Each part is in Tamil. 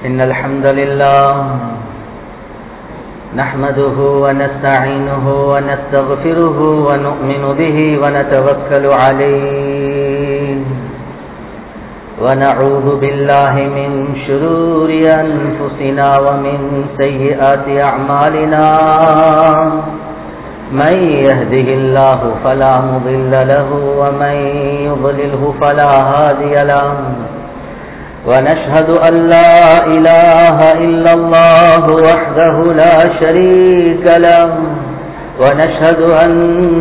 إن الحمد لله نحمده ونستعينه ونستغفره ونؤمن به ونتوكل عليه ونعوذ بالله من شرور أنفسنا ومن سيئات أعمالنا من يهده الله فلا مضل له ومن يضلله فلا هادي له ونشهد أن لا إله إلا الله وحده لا شريك له ونشهد أن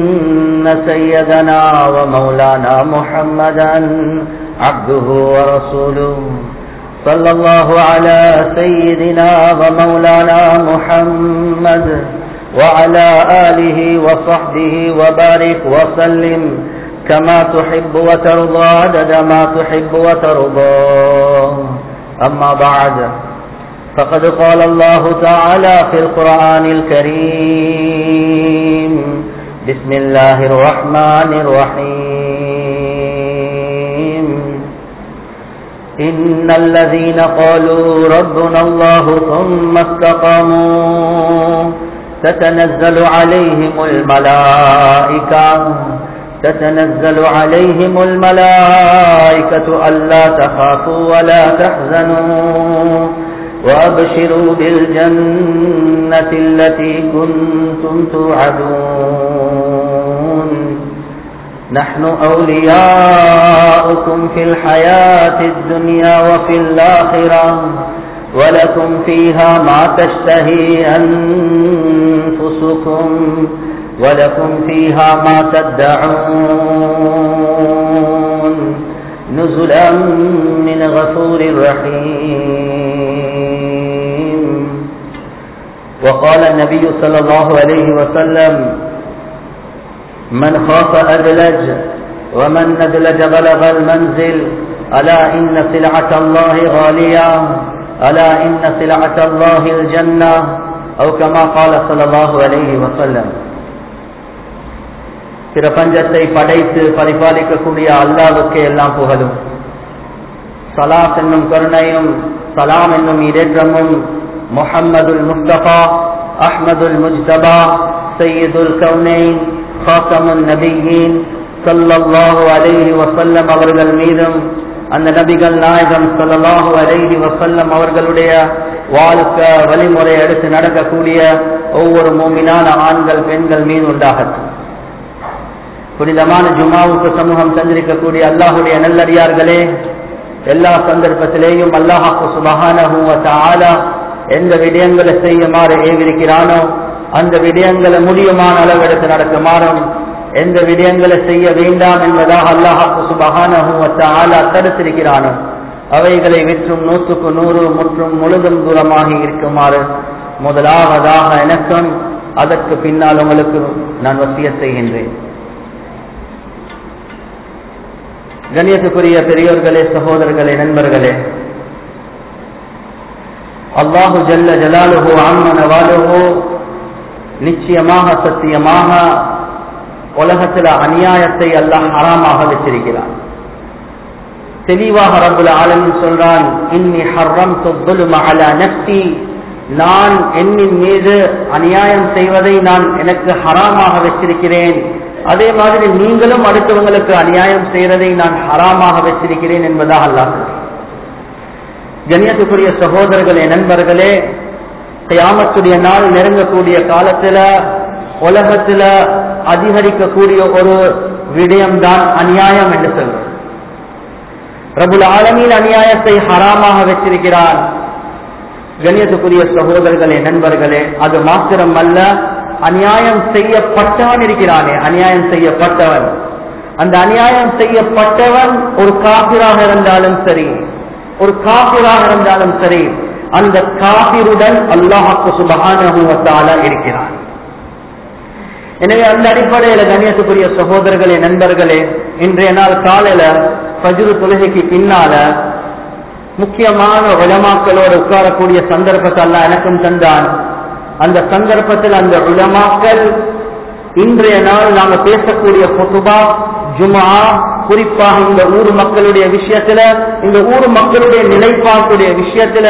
سيدنا ومولانا محمدا عبده ورسوله صلى الله على سيدنا ومولانا محمد وعلى آله وصحبه وبارك وسلم كما تحب وترضى عدد ما تحب وترضى أما بعد فقد قال الله تعالى في القرآن الكريم بسم الله الرحمن الرحيم إن الذين قالوا ربنا الله ثم استقاموا تتنزل عليهم الملائكة تتنزل عليهم الملائكة ألا تخافوا ولا تحزنوا وأبشروا بالجنة التي كنتم توعدون نحن أولياؤكم في الحياة الدنيا وفي الآخرة ولكم فيها ما تشتهي أنفسكم ولكم فيها ما تدعون نزلا من غفور رحيم وقال النبي صلى الله عليه وسلم من خاف أدلج ومن ندلج بلغ المنزل ألا إن سلعة الله غالية ألا إن سلعة الله الجنة أو كما قال صلى الله عليه وسلم பிரபஞ்சத்தை படைத்து பரிபாலிக்கக்கூடிய அல்லாவுக்கே எல்லாம் புகழும் சலாத் என்னும் கருணையும் சலாம் என்னும் இடேற்றமும் முஹம்மதுல் முஸ்தபா அஹ்மதுல் முஜ்தபா சையீதுல் கவுனைன் ஹாத்தமுன் நபியின் சல்லல்லாஹு அலைஹி வசல்லம் அவர்கள் மீதும் அந்த நபிகள் நாயகம் சல்லாஹூ அலைஹி வசல்லம் அவர்களுடைய வாழ்க்கை வழிமுறை எடுத்து நடக்கக்கூடிய ஒவ்வொரு மூமினான ஆண்கள் பெண்கள் மீது உண்டாகட்டும் புனிதமான ஜுமாவுக்கு சமூகம் தந்திருக்கக்கூடிய அல்லாஹுடைய நல்லடியார்களே எல்லா சந்தர்ப்பத்திலேயும் அல்லாஹாக்கு சுபகான எந்த விடயங்களை செய்யுமாறு ஏவிருக்கிறானோ அந்த விடயங்களை முடியுமான அளவெடுத்து நடக்குமாறும் எந்த விடயங்களை செய்ய வேண்டாம் என்பதாக அல்லாஹாக்கு சுபகான தடுத்திருக்கிறானோ அவைகளை விற்றும் நூற்றுக்கு நூறு முற்றும் முழுதும் தூரமாகி இருக்குமாறு முதலாவதாக எனக்கும் அதற்கு பின்னால் உங்களுக்கு நான் வசிய செய்கின்றேன் கண்ணியத்துக்குரிய பெரியோர்களே சகோதரர்களே நண்பர்களே அல்லாஹு ஜல்ல ஜலாலுஹோ ஆன்மன வாலுஹோ நிச்சயமாக சத்தியமாக உலகத்தில் அநியாயத்தை அல்லாஹ் ஹராமாக வச்சிருக்கிறான் தெளிவாக ரபுல் ஆலமின் சொல்றான் இன்னி ஹர்ரம் தொப்புலும் அல நப்தி நான் என்னின் மீது அநியாயம் செய்வதை நான் எனக்கு ஹராமாக வச்சிருக்கிறேன் அதே மாதிரி நீங்களும் அடுத்தவங்களுக்கு அநியாயம் செய்யறதை நான் ஹராமாக வச்சிருக்கிறேன் என்பதாக அல்லாஹ் கண்ணியத்துக்குரிய சகோதரர்களே நண்பர்களே கியாமத்துடைய நாள் நெருங்கக்கூடிய காலத்துல உலகத்துல அதிகரிக்கக்கூடிய ஒரு விடயம்தான் அநியாயம் என்று சொல்றோம் பிரபுல் ஆலமீன் அநியாயத்தை ஹராமாக வச்சிருக்கிறான் கண்ணியத்துக்குரிய சகோதரர்களே நண்பர்களே அது மாத்திரம் அல்ல அநியாயம் செய்யப்பட்டவன் இருக்கிறானே அநியாயம் செய்யப்பட்டவன் அந்த அநியாயம் செய்யப்பட்டவன் ஒரு காபிராக இருந்தாலும் சரி ஒரு காபிராக இருந்தாலும் சரி அந்த காபிருடன் அல்லாஹாக்கு சுபகான இருக்கிறான் எனவே அந்த அடிப்படையில கண்ணியத்துக்குரிய சகோதரர்களே நண்பர்களே இன்றைய நாள் காலையில பஜ்ரு தொழுகைக்கு பின்னால முக்கியமான உலமாக்களோடு உட்காரக்கூடிய சந்தர்ப்பத்தை அல்ல எனக்கும் தந்தான் அந்த சந்தர்ப்பத்தில் அந்த உலமாக்கள் இன்றைய நாள் நாங்க பேசக்கூடிய பொதுபா ஜுமா குறிப்பாக இந்த ஊர் மக்களுடைய விஷயத்துல இந்த ஊர் மக்களுடைய நிலைப்பாட்டுடைய விஷயத்துல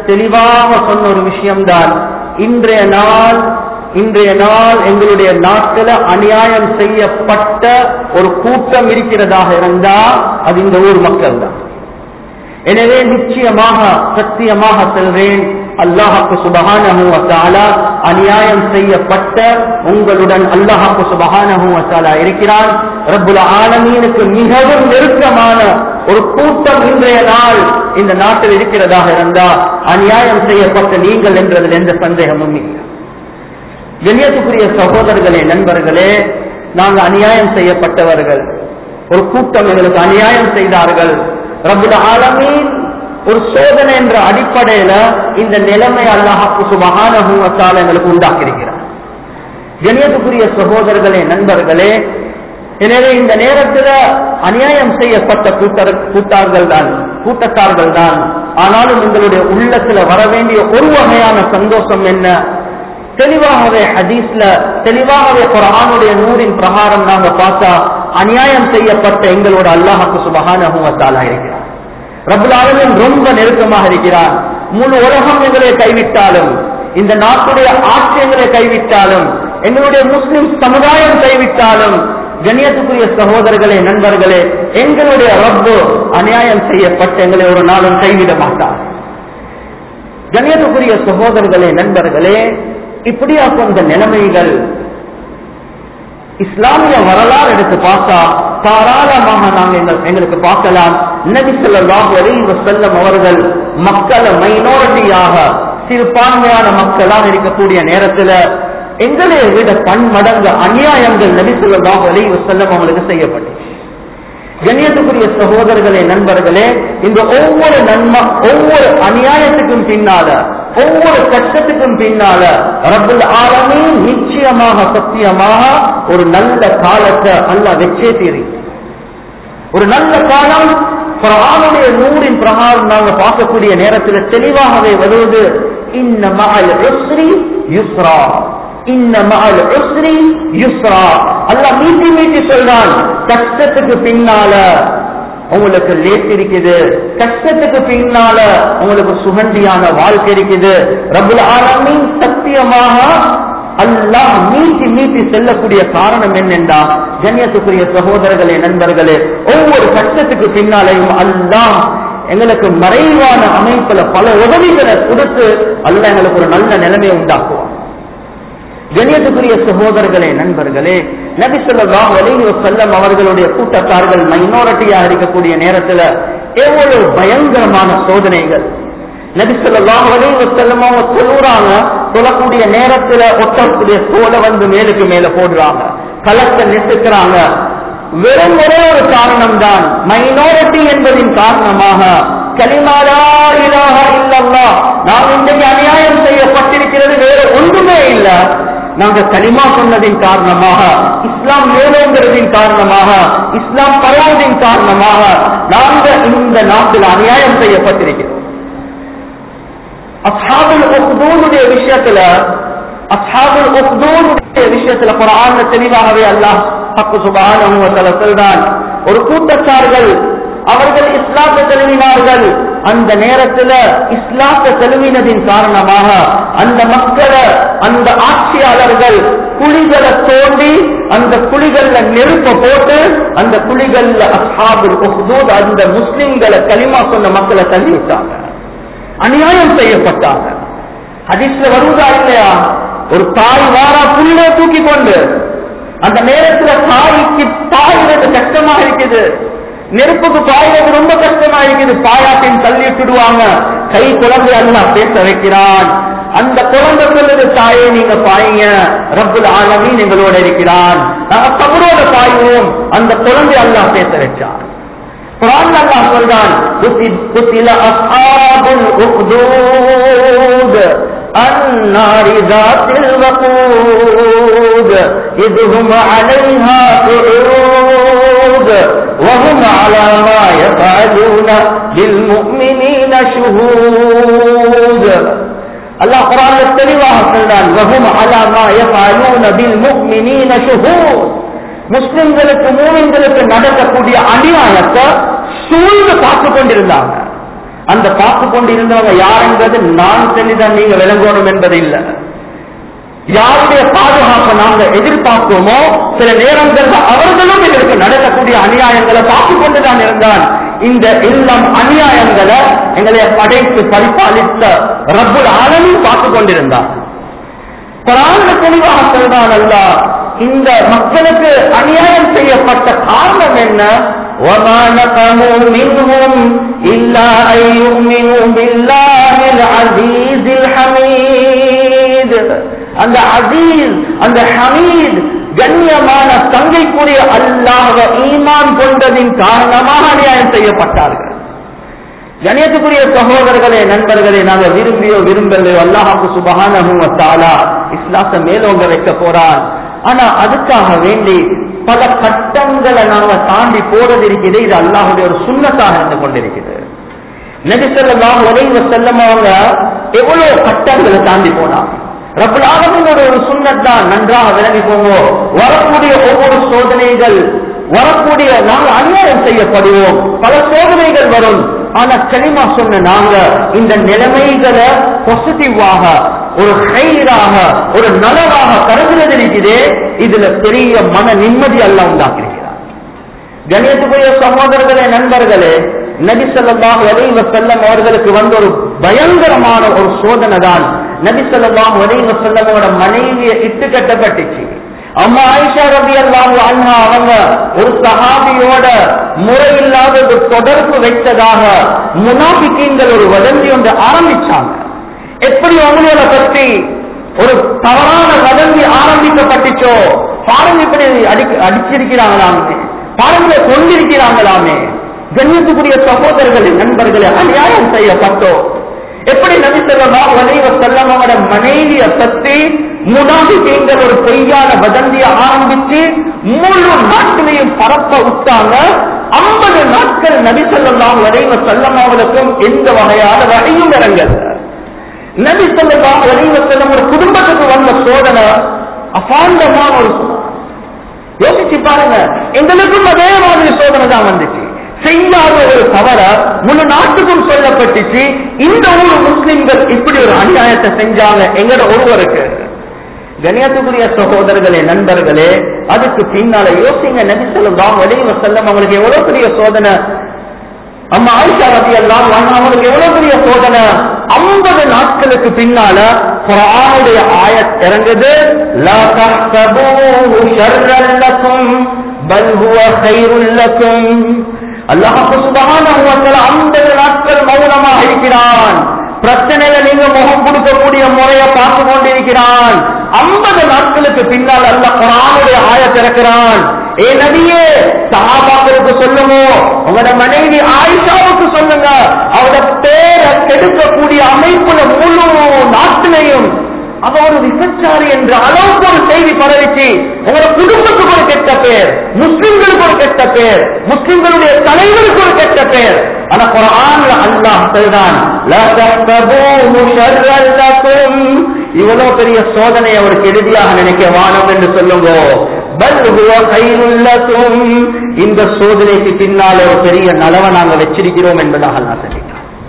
தெளிவாக சொன்ன ஒரு விஷயம்தான் இன்றைய நாள் இன்றைய நாள் எங்களுடைய நாட்டில் அநியாயம் செய்யப்பட்ட ஒரு கூட்டம் இருக்கிறதாக இருந்தா அது இந்த ஊர் மக்கள் தான் எனவே நிச்சயமாக சத்தியமாக செல்வேன் அல்லாஹாக்கு சுபஹானஹு வத்தாலா அநியாயம் செய்யப்பட்ட உங்களுடன் அல்லாஹாக்கு சுபஹானஹு வத்தாலா இருக்கிறான் ரப்புல் ஆலமீனுக்கு மிகவும் நெருக்கமான ஒரு கூட்டம் இன்றைய நாள் இந்த நாட்டில் இருக்கிறதாக இருந்தா அநியாயம் செய்யப்பட்ட நீங்கள் என்றதில் எந்த சந்தேகமும் இல்லை கண்ணியத்துக்குரிய சகோதரர்களே நண்பர்களே நாங்கள் அநியாயம் செய்யப்பட்டவர்கள் ஒரு கூட்டம் எங்களுக்கு அநியாயம் செய்தார்கள் ரபுல் ஆலமீன் ஒரு சோதனை என்ற அடிப்படையில இந்த நிலைமை அல்லாஹாக்கு சுபகான எங்களுக்கு உண்டாக்கியிருக்கிறார் கணியத்துக்குரிய சகோதரர்களே நண்பர்களே எனவே இந்த நேரத்தில் அநியாயம் செய்யப்பட்ட கூட்டர் கூட்டார்கள் தான் கூட்டத்தார்கள் தான் ஆனாலும் எங்களுடைய உள்ளத்துல வர வேண்டிய ஒரு வகையான சந்தோஷம் என்ன தெளிவாகவே ஹதீஸ்ல தெளிவாகவே குரானுடைய நூறின் பிரகாரம் நாங்க பார்த்தா அநியாயம் செய்யப்பட்ட எங்களோட அல்லாஹாக்கு சுபகான இருக்கிறார் ரபுல் ஆலமின் ரொம்ப நெருக்கமாக இருக்கிறார் முழு உலகம் எங்களை கைவிட்டாலும் இந்த நாட்டுடைய ஆட்சி எங்களை கைவிட்டாலும் எங்களுடைய முஸ்லிம் சமுதாயம் கைவிட்டாலும் கண்ணியத்துக்குரிய சகோதரர்களே நண்பர்களே எங்களுடைய ரப்பு அநியாயம் செய்யப்பட்ட எங்களை ஒரு நாளும் கைவிட மாட்டார் கண்ணியத்துக்குரிய சகோதரர்களே நண்பர்களே இப்படியாக இந்த நிலைமைகள் இஸ்லாமிய வரலாறு எடுத்து பார்த்தா தாராளமாக நாங்கள் எங்கள் எங்களுக்கு பார்க்கலாம் நபி ஸல்லல்லாஹு அலைஹி வஸல்லம் அவர்கள் மக்களை மைனாரிட்டியாக சிறுபான்மையான மக்களாக இருக்கக்கூடிய நேரத்துல எங்களை விட பன்மடங்கு அநியாயங்கள் நபி ஸல்லல்லாஹு அலைஹி வஸல்லம் அவங்களுக்கு செய்யப்பட்டுச்சு கண்ணியத்துக்குரிய சகோதரர்களே நண்பர்களே இந்த ஒவ்வொரு நன்ம ஒவ்வொரு அநியாயத்துக்கும் பின்னால ஒவ்வொரு கஷ்டத்துக்கும் பின்னால ரப்புல் ஆலமீன் நிச்சயமாக சத்தியமாக ஒரு நல்ல காலத்தை அல்ல வச்சே தீரி ஒரு நல்ல காலம் குரானுடைய நூறின் பிரகாரம் நாங்க பார்க்கக்கூடிய நேரத்தில் தெளிவாகவே வருவது இன்ன மகள் யுஸ்ரா இன்ன மகள் யுஸ்ரா அல்லாஹ் மீட்டி மீட்டி சொல்றான் கஷ்டத்துக்கு பின்னால உங்களுக்கு லேட் இருக்குது கஷ்டத்துக்கு பின்னால உங்களுக்கு சுகண்டியான வாழ்க்கை இருக்குது ரபுல் ஆலமீன் சத்தியமாக அல்லாஹ் மீட்டி மீட்டி செல்லக்கூடிய காரணம் என்னென்றா கண்ணியத்துக்குரிய சகோதரர்களே நண்பர்களே ஒவ்வொரு கஷ்டத்துக்கு பின்னாலையும் அல்லாஹ் எங்களுக்கு மறைவான அமைப்புல பல உதவிகளை கொடுத்து அல்லாஹ் எங்களுக்கு ஒரு நல்ல நிலைமையை உண்டாக்குவான் கணியத்துக்குரிய சகோதரர்களே நண்பர்களே நபி ஸல்லல்லாஹு அலைஹி வஸல்லம் அவர்களுடைய கூட்டத்தார்கள் மைனாரிட்டியாக இருக்கக்கூடிய நேரத்துல எவ்வளவு பயங்கரமான சோதனைகள் நபி ஸல்லல்லாஹு அலைஹி வஸல்லம் அவங்க சொல்லுறாங்க சொல்லக்கூடிய நேரத்துல ஒட்டக்கூடிய தோலை வந்து மேலுக்கு மேல போடுறாங்க கலத்தை நெட்டுக்கிறாங்க வெறும் ஒரே ஒரு காரணம் தான் மைனாரிட்டி என்பதின் காரணமாக கலிமாலா இலாஹ இல்லல்லாஹ் நாம் இன்றைக்கு அநியாயம் செய்யப்பட்டிருக்கிறது வேற ஒன்றுமே இல்லை நாங்க கலிமா சொன்னதின் காரணமாக இஸ்லாம் மேலோங்கிறதின் காரணமாக இஸ்லாம் பரவுவதின் காரணமாக நாங்க இந்த நாட்டில் அநியாயம் செய்யப்பட்டிருக்கிறோம் அஸ்ஹாபுல் உக்தூனுடைய விஷயத்துல அஸ்ஹாபுல் உக்தூனுடைய விஷயத்துல குரான்ல தெளிவாகவே அல்லாஹ் ஹக்கு சுபானஹு வ தஆலா சொல்றான் ஒரு கூட்டத்தார்கள் அவர்கள் இஸ்லாத்தை தழுவினார்கள் அந்த நேரத்துல இஸ்லாத்தை தழுவினதின் காரணமாக அந்த மக்களை அந்த ஆட்சியாளர்கள் குழிகளை தோண்டி அந்த குழிகள்ல நெருப்ப போட்டு அந்த குழிகள்ல அஸ்ஹாபுல் உஹ்தூத் அந்த முஸ்லிம்களை களிமா சொன்ன மக்களை தள்ளி விட்டாங்க அநியாயம் செய்யப்பட்டாங்க ஹதீஸ்ல வருவதா இல்லையா ஒரு தாய் வாரா புல்லே தூக்கி கொண்டு அந்த நேரத்துல தாய்க்கு பாய்றது கஷ்டமா இருக்குது நெருப்புக்கு பாய்றது ரொம்ப கஷ்டமா இருக்குது பாயாட்டின் தள்ளி விட்டுடுவாங்க கை குழந்தை அல்லாஹ் பேச வைக்கிறான் அந்த குழந்தை சொல்லுது தாயே நீங்க பாயுங்க ரப்புல் ஆலமீன் எங்களோட இருக்கிறான் நாங்க தவறோட பாய்வோம் அந்த குழந்தை அல்லாஹ் பேச வச்சான் குரான் அல்லாஹ் சொல்றான் குத்தில அஸ்ஹாபுல் உக்தூத் النار ذات الوقود إذ هم عليها قعود وهم على ما يفعلون بالمؤمنين شهود الله قرآن தெளிவாக சொல்றான் وهم على ما يفعلون بالمؤمنين شهود முஸ்லிம்களுக்கு மூமின்களுக்கு நடக்கக்கூடிய அநியாயத்தை சூழ்ந்து பார்த்து கொண்டிருந்தாங்க அந்த பார்த்து கொண்டு இருந்தவங்க யாருங்கிறது நான் சொல்லிதான் நீங்க விளங்கணும் என்பது இல்லை யாருடைய பாதுகாப்பை நாங்க எதிர்பார்ப்போமோ சில நேரங்கள்ல அவர்களும் எங்களுக்கு நடக்கக்கூடிய அநியாயங்களை பார்த்து கொண்டுதான் இருந்தான் இந்த இல்லம் அநியாயங்களை எங்களை படைத்து பரிபாலித்த ரப்புல் ஆலமின் பார்த்து கொண்டிருந்தான் குரான்ல தெளிவாக சொல்றான் அல்ல இந்த மக்களுக்கு அநியாயம் செய்யப்பட்ட காரணம் என்ன وما نقموا منهم إلا أن يؤمنوا بالله العزيز الحميد அந்த அசீஸ் அந்த ஹமீத் கண்ணியமான தங்கைக்குரிய அல்லாஹ் ஈமான் கொண்டதின் காரணமாக அநியாயம் செய்யப்பட்டார்கள் கணேசக்குரிய சகோதரர்களே நண்பர்களே நாங்க விரும்பியோ விரும்பலையோ அல்லாஹாக்கு சுபகானஹு தாலா இஸ்லாத்தை மேலோங்க வைக்க போறான் ஆனா அதுக்காக வேண்டி பல கட்டங்களை நாங்க தாண்டி போறது இருக்குது இது அல்லாஹுடைய ஒரு சுண்ணத்தாக இருந்து கொண்டிருக்குது நபி ஸல்லல்லாஹு அலைஹி வஸல்லம் அவங்க எவ்வளவு கட்டங்களை தாண்டி போனாங்க ரப்பல் ஆலமீனோட ஒரு சுன்னத் தான் நன்றாக விளங்கிக்கோங்க வரக்கூடிய ஒவ்வொரு சோதனைகள் வரக்கூடிய நாங்க அநியாயம் செய்யப்படுவோம் பல சோதனைகள் வரும் ஆனா களிமா சொன்ன நாங்க இந்த நிலைமைகளை பாசிட்டிவாக ஒரு ஹைராக ஒரு நலவாக கருதுறது இருக்குதே இதுல பெரிய மன நிம்மதி எல்லாம் உண்டாக்கியிருக்கிறார் கணேசபுரிய சகோதரர்களே நண்பர்களே நபி ஸல்லல்லாஹு அலைஹி வஸல்லம் அவர்களுக்கு வந்த ஒரு பயங்கரமான ஒரு சோதனை தான் நபி ஸல்லல்லாஹு அலைஹி வஸல்லமோட மனைவியை இட்டு கட்டப்பட்டுச்சு அம்மா ஆயிஷா ரலியல்லாஹு அன்ஹா அவங்க ஒரு சஹாபியோட முறையில்லாத ஒரு தொடர்பு வைத்ததாக முனாஃபிகீன்கள் ஒரு வதந்தி ஒன்று ஆரம்பிச்சாங்க எப்படி அவங்களோட பற்றி ஒரு தவறான வதந்தி ஆரம்பிக்கப்பட்டுச்சோ பாருங்க இப்படி அடி அடிச்சிருக்கிறாங்களாமே பாருங்க கொண்டிருக்கிறாங்களாமே கண்ணியத்துக்குரிய சகோதரர்களே நண்பர்களே அநியாயம் செய்யப்பட்டோம் எப்படி நபி ஸல்லல்லாஹு அலைஹி வஸல்லம் அவரோட மனைவியை பற்றி முனாஃபிகீன்கள் ஒரு பொய்யான வதந்தியை ஆரம்பிச்சு முழு நாட்டிலையும் பரப்ப விட்டாங்க ஐம்பது நாட்கள் நபி ஸல்லல்லாஹு அலைஹி வஸல்லம் அவர்களுக்கும் எந்த வகையான வகையும் இறங்கல நபி ஸல்லல்லாஹு அலைஹி வஸல்லம் ஒரு குடும்பத்துக்கு வந்த சோதனை அபாண்டமான ஒரு சோதனை. யோசிச்சு பாருங்க எங்களுக்கும் அதே மாதிரி சோதனை தான் வந்துச்சு செய்யாத ஒரு தவற முழு நாட்டுக்கும் சொல்லப்பட்டுச்சு இந்த ஊர் முஸ்லிம்கள் இப்படி ஒரு அநியாயத்தை செஞ்சாங்க எங்கட ஒருவருக்கு கணியத்துக்குரிய சகோதரர்களே நண்பர்களே அதுக்கு பின்னால யோசிங்க நபி ஸல்லல்லாஹு அலைஹி வஸல்லம் அவங்களுக்கு எவ்வளவு பெரிய சோதனை அம்மா ஆயிஷா ரதி எல்லாம் அவங்களுக்கு எவ்வளவு பெரிய சோதனை ஐம்பது நாட்களுக்கு பின்னால குரானுடைய ஆயத் இறங்குது லா தஹ்சபூஹு ஷர்ரன் லக்கும் பல் ஹுவ கைருல் லக்கும் அல்லாஹ் சுப்ஹானஹு வ தஆலா 50 நாட்கள் மௌனமாக இருக்கிறான் பிரச்சனையில நீங்க முகம் கொடுக்கக்கூடிய முறையை பார்த்து கொண்டிருக்கிறான் ஐம்பது நாட்களுக்கு பின்னால் அல்ல குரானுடைய ஆய திறக்கிறான் ஏ நபியே சஹாபாக்களுக்கு சொல்லுங்க உங்களோட மனைவி ஆயிஷாவுக்கு சொல்லுங்க அவட பேரை கெடுக்கக்கூடிய அமைப்புல முழு நாட்டிலையும் அவ ஒரு விபச்சாரி என்ற அளவுக்கு ஒரு செய்தி பரவிச்சு உங்களோட குடும்பத்துக்கு ஒரு கெட்ட பேர் முஸ்லிம்களுக்கு ஒரு கெட்ட பேர் முஸ்லிம்களுடைய தலைவருக்கு ஒரு கெட்ட பேர் ஆனா குரான்ல அல்லாஹ் சொல்றான் "லா தஹ்சபூஹு ஷர்ரன் லக்கும்." இவ்வளவு பெரிய சோதனை அவருக்கு எதிரியாக நினைக்க வானம் என்று சொல்லுங்க பல் ஹுவ கைருல் லக்கும். இந்த சோதனைக்கு பின்னால ஒரு பெரிய நலவை நாங்க வச்சிருக்கிறோம் என்பதாக அல்லாஹ் சொல்லிட்டான்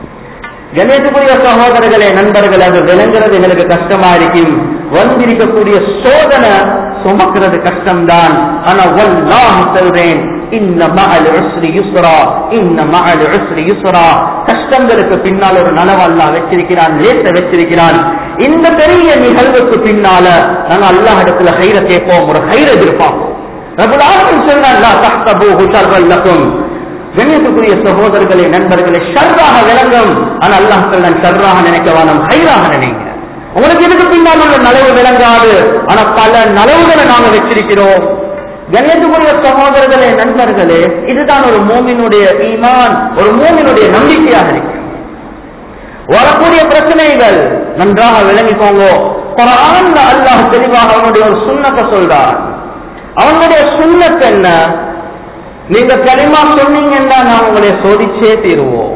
கணேசபுரிய சகோதரர்களே நண்பர்களே அது விளங்குறது எங்களுக்கு கஷ்டமா இருக்கும் வந்திருக்கக்கூடிய சோதனை சுமக்கிறது கஷ்டம்தான் ஆனா வல்லாஹ் சொல்றேன் இன்ன மஅல் உஸ்ரி யுஸ்ரா இன்ன மஅல் உஸ்ரி யுஸ்ரா கஷ்டங்களுக்கு பின்னால் ஒரு நனவு அல்லாஹ் வச்சிருக்கிறான் லேச வச்சிருக்கிறான் இந்த பெரிய நிகழ்வுக்கு பின்னால நாங்க அல்லாஹ் இடத்துல ஹைர கேட்போம் ஒரு ஹைர எதிர்பார்ப்போம் ரபுல் ஆலமீன் சொல்றான் லா தஹ்சபூஹு ஷர்ரன் லக்கும் கண்ணியத்துக்குரிய சகோதரர்களே நண்பர்களே ஷர்ராக விளங்கும் ஆனா அல்லாஹ் சொல்றான் ஷர்ராக நினைக்க வேணும் ஹைராக நினைங்க உங்களுக்கு இதுக்கு பின்னால் உள்ள நலவு விளங்காது ஆனா பல நலவுகளை நாங்க வச்சிருக்கிறோம் கண்ணியத்துக்குரிய சகோதரர்களே நண்பர்களே இதுதான் ஒரு மூமினுடைய ஈமான் ஒரு மூமினுடைய நம்பிக்கையாக இருக்கு வரக்கூடிய பிரச்சனைகள் நன்றாக விளங்கிக்கோங்க குரான்ல அல்லாஹ் தெளிவாக அவனுடைய ஒரு சுண்ணத்தை சொல்றான் அவனுடைய சுண்ணத் என்ன நீங்க களிமா சொன்னீங்கன்னா நான் உங்களை சோதிச்சே தீருவோம்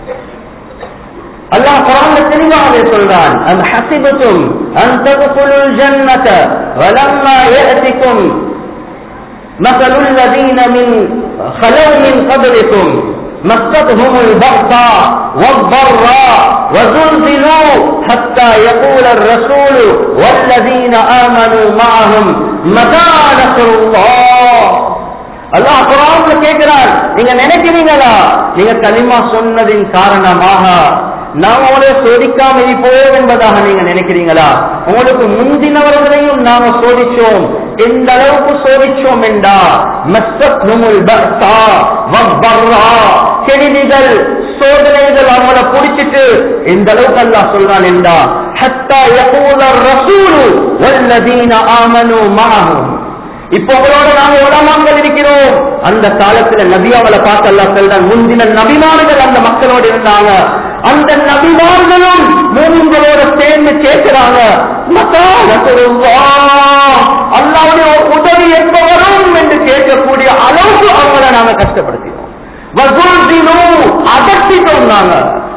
அல்லாஹ் குரான்ல தெளிவாகவே சொல்றான் அன் ஹசிபத்தும் அன் தகுலுல் ஜன்னத வலம்மா يأتكم مثل الذين من خلوا من قبلكم مستهم البأساء والضراء وزلزلوا حتى يقول الرسول والذين آمنوا معهم متى نصر الله அல்லாஹ் குரான்ல கேட்கிறார் நீங்க நினைக்கிறீங்களா நீங்க களிமா சொன்னதின் காரணமாக நாம் உங்களை சோதிக்காம இருப்போம் என்பதாக நீங்க நினைக்கிறீங்களா உங்களுக்கு முந்தினவர்களையும் நாம சோதிச்சோம் எந்த அளவுக்கு சோதிச்சோம் என்றா மஸ்தத்ஹுமுல் பஸ்ஸா வப்பர்ரா கெடுதிகள் சோதனைகள் அவங்கள பிடிச்சிட்டு எந்த அளவுக்கு அல்லாஹ் சொல்றான் என்றா ஹத்தா யகூல ரசூலு வல்லதீன ஆமனு மஅஹும் இப்போ உங்களோட நாங்க உலமாங்கள் இருக்கிறோம் அந்த காலத்துல நபியாவளை பார்த்து அல்லாஹ் சொல்றான் முந்தின நபிமார்கள் அந்த மக்களோடு இருந்தாங்க அந்த நபிமார்களும் மூமின்களோட சேர்ந்து கேட்கிறாங்க மத்தா நசருல்லாஹ். அல்லாஹ்வுடைய உதவி எப்ப வரும் என்று கேட்கக்கூடிய அளவுக்கு அவங்கள நாங்க கஷ்டப்படுத்தினோம் வசூல்தினு அதட்டிட்டோம் நாங்க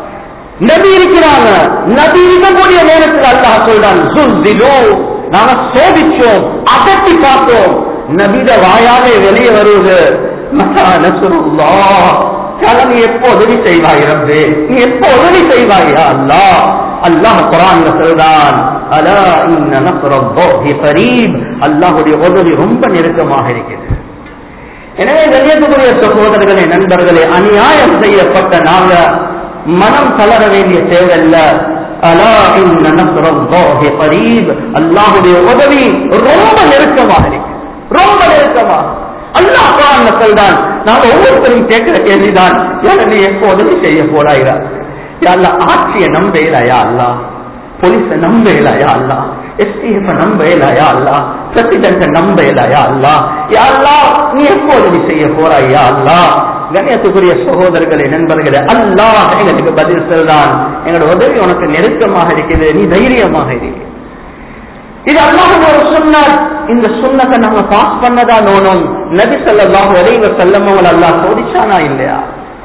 நபி இருக்கிறாங்க நபி இருக்கக்கூடிய நேரத்தில் அல்லாஹ் சொல்றான் சுல்திலு நாங்க சோதிச்சோம் அதட்டி பார்த்தோம் நபித வாயாலே வெளியே வருவது மத்தா நஸ்ருல்லாஹ். யாழ் நீ எப்போ உதவி செய்வாய் ரப்பே நீ எப்போ உதவி செய்வாயா அல்லாஹ் அல்லாஹ் குரான்ல சொல்றான் அலா இன்ன நஸ்ரல்லாஹி கரீப் அல்லாஹ்வுடைய உதவி ரொம்ப நெருக்கமாக இருக்கிறது எனவே கண்ணியத்துக்குரிய சகோதரர்களே நண்பர்களே அநியாயம் செய்யப்பட்ட நாங்க மனம் தளர வேண்டிய தேவையில்ல அலா இன்ன நஸ்ரல்லாஹி கரீப் அல்லாஹ்வுடைய உதவி ரொம்ப நெருக்கமாக இருக்கு ரொம்ப நெருக்கமாக அல்லாஹ் குர்ஆன்ல சொல்றான் நாங்க ஒவ்வொருத்தரும் கேட்கிற கேள்விதான் ஏன்னா நீ எப்போ உதவி செய்ய போறாயிரா யாழ்லா ஆட்சியை நம்பையிலாயா அல்லா போலீஸ நம்பையிலாயா அல்லா எஸ்டிஎஃப் நம்பையிலாயா அல்லா பிரசிடென்ட நம்பையிலாயா அல்லா யாழ்லா நீ எப்போ உதவி செய்ய போறாயா அல்லா கண்ணியத்துக்குரிய சகோதரர்களே நண்பர்களே அல்லாஹ் எங்களுக்கு பதில் சொல்றான் எங்களோட உதவி உனக்கு நெருக்கமாக இருக்குது நீ தைரியமாக இருக்கு இது அல்லாஹ் ஒரு சுன்னத் இந்த சுன்னத்தை நாங்க பாஸ் பண்ணதா நோனும் நபி ஸல்லல்லாஹு அலைஹி வஸல்லம் அவங்களை அல்லாஹ் சோதிச்சானா இல்லையா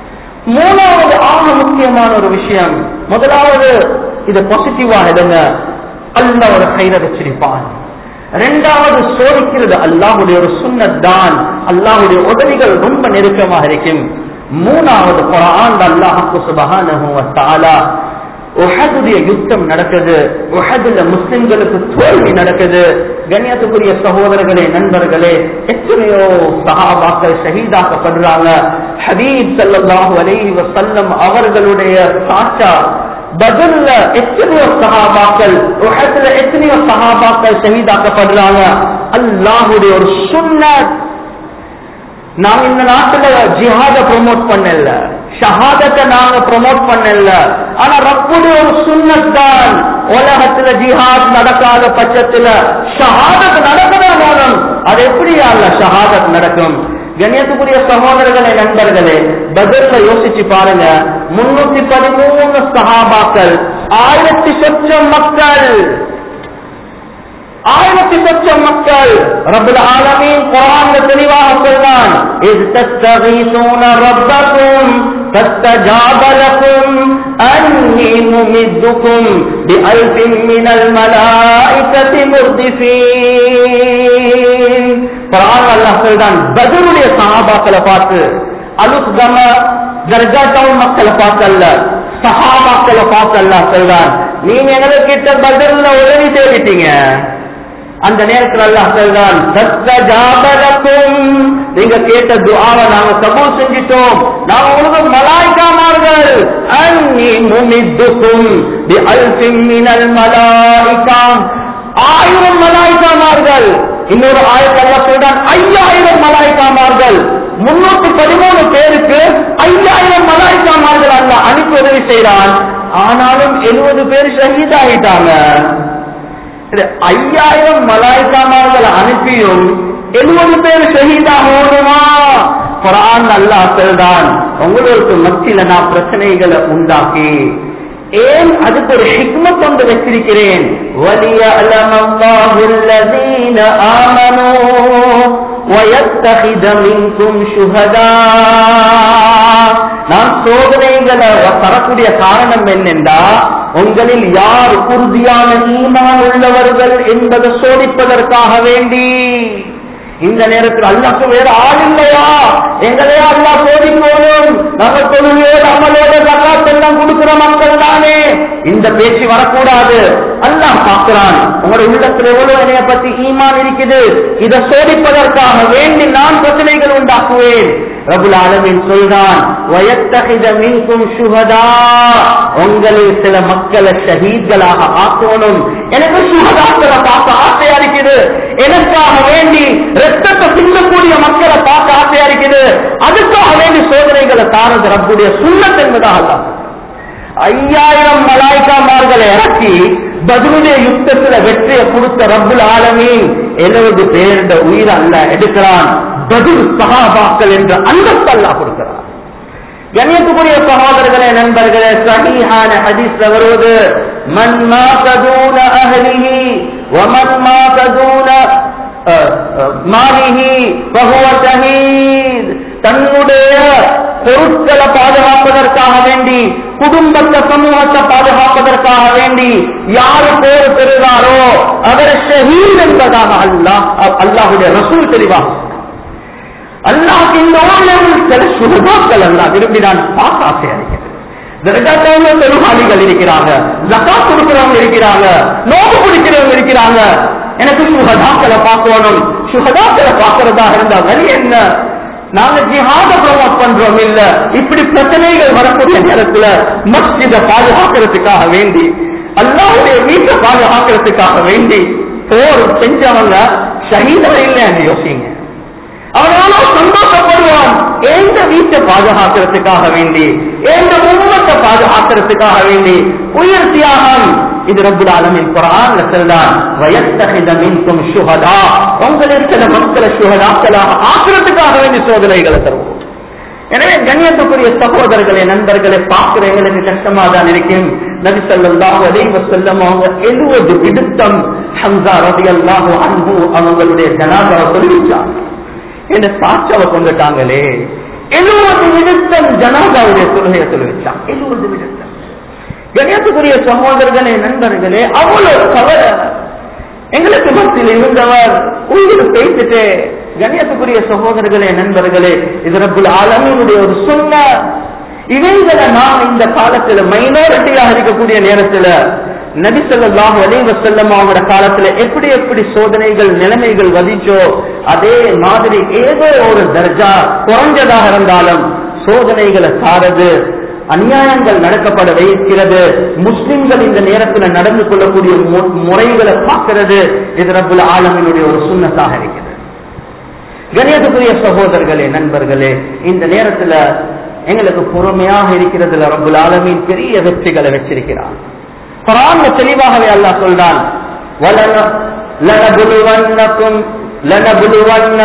மூணாவது ஆக முக்கியமான ஒரு விஷயம் முதலாவது இது பாசிட்டிவா எடுங்க அல்லாஹ் ஒரு கைர வச்சிருப்பான் ரெண்டாவது சோதிக்கிறது அல்லாஹுடைய ஒரு சுன்னத் தான் அல்லாஹுடைய உதவிகள் ரொம்ப நெருக்கமாக இருக்கும் மூணாவது குரான் அல்லாஹு சுபஹானஹு வ தஆலா உஹதுடைய யுத்தம் நடக்குது உஹதுல முஸ்லிம்களுக்கு தோல்வி நடக்குது கண்ணியத்துக்குரிய சகோதரர்களே நண்பர்களே எத்தனையோ சஹாபாக்கள் ஷஹீதாக்கப்படுறாங்க ஹபீப் ஸல்லல்லாஹு அலைஹி வஸல்லம் அவர்களுடைய சாச்சா பதல்ல எத்தனையோ சஹாபாக்கள் உஹதுல எத்தனையோ சஹாபாக்கள் ஷஹீதாக்கப்படுறாங்க அல்லாஹ்வுடைய ஒரு சுன்னத் நாங்க இந்த நாட்டுல ஜிஹாத ப்ரொமோட் பண்ணல ஷஹாதத்தை நாங்க ப்ரொமோட் பண்ணல ஆனா ரப்புடைய ஒரு சுன்னத் தான் உலகத்துல ஜிஹாத் நடக்காத பட்சத்துல ஷஹாதத் நடக்கதான் வேணும் அது எப்படி அல்ல ஷஹாதத் நடக்கும் கண்ணியத்துக்குரிய சகோதரர்களே நண்பர்களே பதில யோசிச்சு பாருங்க முன்னூத்தி பதிமூணு சஹாபாக்கள் ஆயிரத்தி சொச்சம் மக்கள் ஆயிரத்தி சொச்சம் மக்கள் ரபுல் ஆலமீன் குரான்ல தெளிவாக சொல்றான் இஸ் தஸ்தகீசூன ரப்பக்கும் فاستجاب لكم أني ممدكم بألف من الملائكة مردفين قرآن الله சொல்றான் பதருடைய சஹாபாக்களை பார்த்து அலுக் கம தர்கா டவுன் மக்களை பார்த்து அல்ல சஹாபாக்களை பார்த்து அல்லாஹ் சொல்றான் நீங்க எங்ககிட்ட பதில்ல உதவி தேடிட்டீங்க அந்த நேரத்தில் அல்லாஹ் சொல்றான் சத்தஜாபலக்கும் நீங்க கேட்ட துஆவை நாங்க கபூல் செஞ்சிட்டோம் நாங்க உங்களுக்கு மலாய்க்காமார்கள் அன்னி முமித்துக்கும் பி அல்ஃபின் மினல் மலாய்கா ஆயிரம் மலாய்க்காமார்கள் இன்னொரு ஆயிரத்தி அல்லாஹ் சொல்றான் ஐயாயிரம் மலாய்க்காமார்கள் முன்னூத்தி பதிமூணு பேருக்கு ஐயாயிரம் மலாய்க்காமார்கள் அல்லாஹ் அனுப்பி உதவி செய்யறான் ஆனாலும் எழுபது பேர் ஷஹீதாயிட்டாங்க இது ஐயாயிரம் மலாய்க்காமார்களை அனுப்பியும் எழுபது பேர் ஷஹீதாகணுமா குரான் அல்லாஹ் சொல்றான் உங்களுக்கு மத்தியில நான் பிரச்சனைகளை உண்டாக்கி ஏன் அதுக்கு ஒரு ஹிக்மத் கொண்டு வச்சிருக்கிறேன் وَلِيَعْلَمَ اللَّهُ الَّذِينَ آمَنُوا وَيَتَّخِذَ مِنكُمْ شُهَدَاءَ நான் சோதனைகளை தரக்கூடிய காரணம் என்னென்றா உங்களில் யார் உறுதியான ஈமான் உள்ளவர்கள் என்பதை சோதிப்பதற்காக வேண்டி இந்த நேரத்தில் அல்லாக்கு வேற ஆள் இல்லையா எங்களையா அல்லா சோதிக்கணும் நம்ம தொழுகையோட அமலோட ஜக்காத் எல்லாம் கொடுக்கிற மக்கள் தானே இந்த பேச்சு வரக்கூடாது அல்லாஹ் பார்க்கிறான் உங்களுடைய உள்ளத்துல எவ்வளவு என்னைய பத்தி ஈமான் இருக்குது இதை சோதிப்பதற்காக வேண்டி நான் பிரச்சனைகள் உண்டாக்குவேன் ரபுல் ஆலமின் சொல்றான் வயத்தகித மின்கும் சுகதா உங்களில் சில மக்களை ஷஹீத்களாக ஆக்கணும் எனக்கு சுகதாக்களை பார்க்க ஆசையா இருக்குது எனக்காக வேண்டி ரத்தத்தை சிந்தக்கூடிய மக்களை பார்க்க ஆசையா இருக்குது அதுக்காக வேண்டி சோதனைகளை தாரது ரப்புடைய சுண்ணத் என்பதாக அல்லாஹ் ஐயாயிரம் மலாய்க்காமார்களை இறக்கி பதிலுடைய யுத்தத்துல வெற்றியை கொடுத்த ரப்புல் ஆலமீன் எழுபது பேருட உயிர் அல்ல எடுக்கிறான் பதில் சகாபாக்கள் என்ற அந்தஸ்து அல்லாஹ் கொடுக்கிறான் கண்ணியத்துக்குரிய சகோதரர்களே நண்பர்களே சஹீஹான ஹதீஸ்ல வருவது மன் மாதூன அஹலிஹி வமன் மாதூன மாலிஹி பகுவ ஷஹீத் தன்னுடைய பொருட்களை பாதுகாப்பதற்காக வேண்டி குடும்பத்தை சமூகத்தை பாதுகாப்பதற்காக வேண்டி யாரு பேர் பெறுகிறாரோ அவர் ஷஹீத் என்பதாக அல்லாஹ் அல்லாஹுடைய ரசூல் தெளிவாக அல்லாஹ் இந்த ஊரில் சில சுகதாக்கள் அல்லாஹ் விரும்பி நான் பார்க்க ஆசையா இருக்கிறது தர்காத்தாங்க பெருமாளிகள் இருக்கிறாங்க ஜக்காத் கொடுக்கிறவங்க இருக்கிறாங்க நோக்கு பிடிக்கிறவங்க இருக்கிறாங்க எனக்கு சுகதாக்களை பார்க்கணும் சுகதாக்களை பார்க்கறதா இருந்தா வழி என்ன நாங்க ஜிஹாத ப்ரமோட் பண்றோம் இல்ல இப்படி பிரச்சனைகள் வரக்கூடிய நேரத்துல மஸ்ஜித பாதுகாக்கிறதுக்காக வேண்டி அல்லாவுடைய வீட்டை பாதுகாக்கிறதுக்காக வேண்டி போர் செஞ்சவங்க ஷஹீதர் இல்லைன்னு யோசிங்க அவனால சந்தோஷப்படுவான் எந்த வீட்டை பாதுகாக்கிறதுக்காக வேண்டி எந்த உண்மத்தை பாதுகாக்கிறதுக்காக வேண்டி உயிர் தியாகம் இது ரப்புல் ஆலமின் குரான்ல சொல்றான் வயத்தகித மின்கும் சுகதா உங்களில் சில மக்களை சுகதாக்களாக ஆக்கிறதுக்காக வேண்டி சோதனைகளை தருவோம் எனவே கண்ணியத்துக்குரிய சகோதரர்களே நண்பர்களை பார்க்கிற எங்களுக்கு கஷ்டமா தான் இருக்கும் நபி ஸல்லல்லாஹு அலைஹி வஸல்லம் அவங்க எழுவது விடுத்தம் ஹம்சா ரலியல்லாஹு அன்ஹு அவங்களுடைய ஜனாதாவை சொல்லிச்சாங்க என்ன சாட்சாவை கொண்டுட்டாங்களே எழுபது விடுத்தம் ஜனாதாவுடைய தொழுகையை சொல்லிச்சான் எழுபது விடுத்தம் கணேசக்குரிய சகோதரர்களே நண்பர்களே அவ்வளவு கவலை எங்களுக்கு மத்தியில் இருந்தவர் உயிர் பேசிட்டு கணேசக்குரிய சகோதரர்களே நண்பர்களே இது ரப்புல் ஆலமீனுடைய ஒரு சொன்ன இவைகளை நாம் இந்த காலத்துல மைனாரிட்டியாக இருக்கக்கூடிய நேரத்துல நபி ஸல்லல்லாஹு அலைஹி வஸல்லம் அவங்களோட காலத்துல எப்படி எப்படி சோதனைகள் நிலைமைகள் வதிச்சோ அதே மாதிரி ஏதோ ஒரு தர்ஜா குறைஞ்சதாக இருந்தாலும் சோதனைகளை சாரது அநியாயங்கள் நடக்கப்பட வைக்கிறது முஸ்லிம்கள் இந்த நேரத்தில் நடந்து கொள்ளக்கூடிய மு- முறைகளை பார்க்கிறது இது ரப்புல் ஆலமினுடைய ஒரு சுண்ணத்தாக இருக்கிறது கணியத்துக்குரிய சகோதரர்களே நண்பர்களே இந்த நேரத்துல எங்களுக்கு பொறுமையாக இருக்கிறதுல ரப்புல் ஆலமீன் பெரிய வெற்றிகளை வச்சிருக்கிறான் குரான்ல தெளிவாகவே அல்லாஹ் சொல்றான் "வலன- லனபுலுவன்னக்கும் லனபுலுவன்ன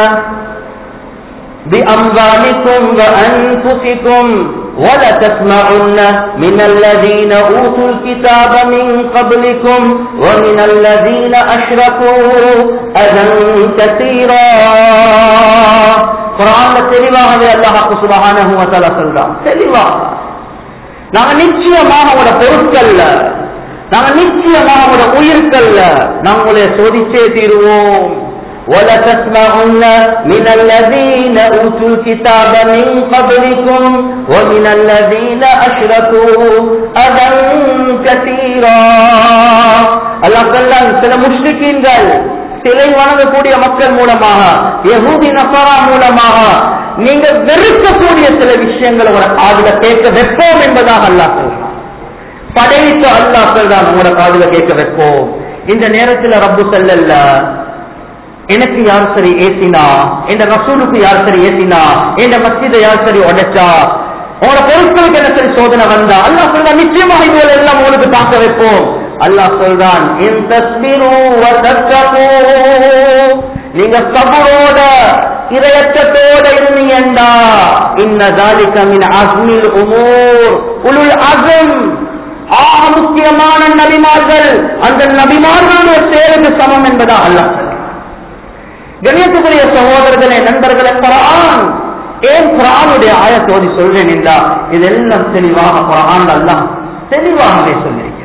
بأموالكم وأنفسكم ولتسمعن من الذين أوتوا الكتاب من قبلكم ومن الذين أشركوا أذى كثيرا குரான்ல தெளிவாகவே அல்லாஹ் சுபஹானஹு வ தஆலா சொல்றான் தெளிவாக நாங்க நிச்சயமாக உங்களோட பொருட்கள்ல நாங்க நிச்சயமாக உங்களோட உயிர்கள்ல நாங்க உங்களை சோதிச்சே தீருவோம் ولتسمعن من الذين أوتوا الكتاب من قبلكم ومن الذين أشركوا أذى كثيرا அல்லாஹ் சொல்லான் சில முஷ்ரிக்கீன்கள் சிலை வணங்கக்கூடிய மக்கள் மூலமாக யஹூதி நசாரா மூலமாக நீங்க வெறுக்கக்கூடிய சில விஷயங்களை உங்களோட காதுல கேட்க வைப்போம் என்பதாக அல்லாஹ் சொல்றான் படைத்த அல்லாஹ் சொல்றான் உங்களோட காதுல கேட்க வைப்போம் இந்த நேரத்துல ரப்பு செல்லல்ல எனக்கு யார் சரி ஏசினா என்ற ரசூலுக்கு யார் சரி ஏசினா என்ற மஸ்ஜிதை யார் சரி உடைச்சா உங்களோட பொருட்களுக்கு என்ன சரி சோதனை வந்தா அல்லாஹ் சொல்றான் நிச்சயமாக இதுவரை எல்லாம் உங்களுக்கு பார்க்க வைப்போம் அல்லாஹ் சொல்றான் "இன் தஸ்பிரு வ தத்தகு." நீங்க சபரோட இரையற்றத்தோட இருந்தீங்கண்டா இன்ன தாலிக மின் அஸ்மில் உமூர் உலுல் அஸ்ம் ஆக முக்கியமான நபிமார்கள் அந்த நபிமார்களுடைய செயலுக்கு சமம் என்பதா அல்லாஹ் சொல்றான். கணியத்துக்குரிய சகோதரர்களே நண்பர்களே குரான் ஏன் குரானுடைய ஆயத்தோதி சொல்றேன் என்றா இதெல்லாம் தெளிவாக குரான் அல்லாஹ் தெளிவாகவே சொல்லியிருக்கிறான்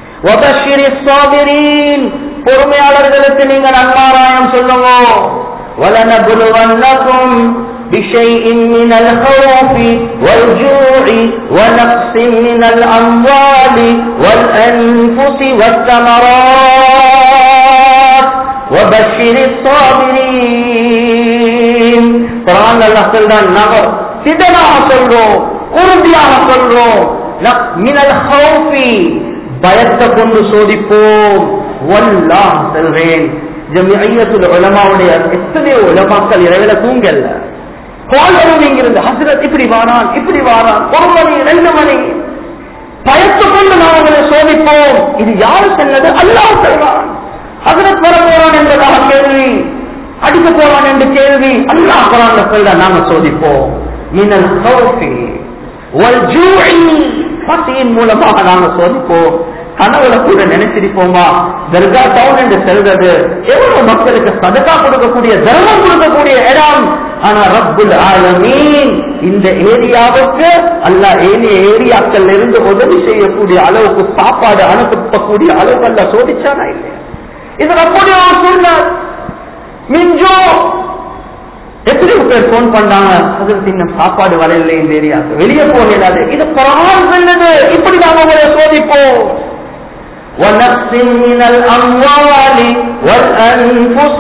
وَبَشِّرِ الصَّابِرِينَ பொறுமையாளர்களுக்கு நீங்கள் நன்மாராயம் சொல்லுங்க وَلَنَبْلُوَنَّكُمْ بِشَيْءٍ مِّنَ الْخَوْفِ وَالْجُوعِ وَنَقْصٍ مِّنَ الْأَمْوَالِ وَالْأَنفُسِ وَالثَّمَرَاتِ وَبَشِّرِ الصَّابِرِينَ குர்ஆன் அல்லாஹ் சொல்றான் நாங்க சிதனாக சொல்றோம் உறுதியாக சொல்றோம் ந- மினல் ஹௌஃபி பயத்தை கொண்டு சோதிப்போம் வல்லாஹ் சொல்றேன் ஜமியத்துல் உலமாவுடைய எத்தனையோ உலமாக்கள் இரவில தூங்கல்ல கால் வரும் இங்கிருந்து ஹசரத் இப்படி வாரான் இப்படி வாரான் ஒரு மணி ரெண்டு மணி பயத்தை கொண்டு நாம் அவங்களை சோதிப்போம் இது யாரு சொன்னது அல்லாஹ் சொல்றான் ஹசரத் வர போறான் என்பதாக கேள்வி அடிக்க போறான் என்று கேள்வி அல்லாஹ் குரான்ல சொல்ற நாம சோதிப்போம் மினல் ஹௌஃபி வல் ஜூஇ பசியின் மூலமாக நாம சோதிப்போம் கனவுல கூட நினைச்சிருப்போமா தர்கா டவுன் என்று செல்வது எவ்வளவு மக்களுக்கு சதக்கா கொடுக்கக்கூடிய தர்மம் கொடுக்கக்கூடிய இடம் ஆனா ரப்புல் ஆலமீன் இந்த ஏரியாவுக்கு அல்லாஹ் ஏனைய ஏரியாக்கள் இருந்து உதவி செய்யக்கூடிய அளவுக்கு சாப்பாடு அனுப்பக்கூடிய அளவுக்கு அல்ல சோதிச்சானா இல்லையா இது ரப்புடைய ஒரு சூழ்நிலை மிஞ்சோ எத்தனை பேர் போன் பண்ணாங்க அதற்கு இன்னும் சாப்பாடு வரல இந்த ஏரியாவுக்கு வெளியே போகலாது இது குரான் சொன்னது இப்படி நாம உங்களை சோதிப்போம் ونقص من الأموال والأنفس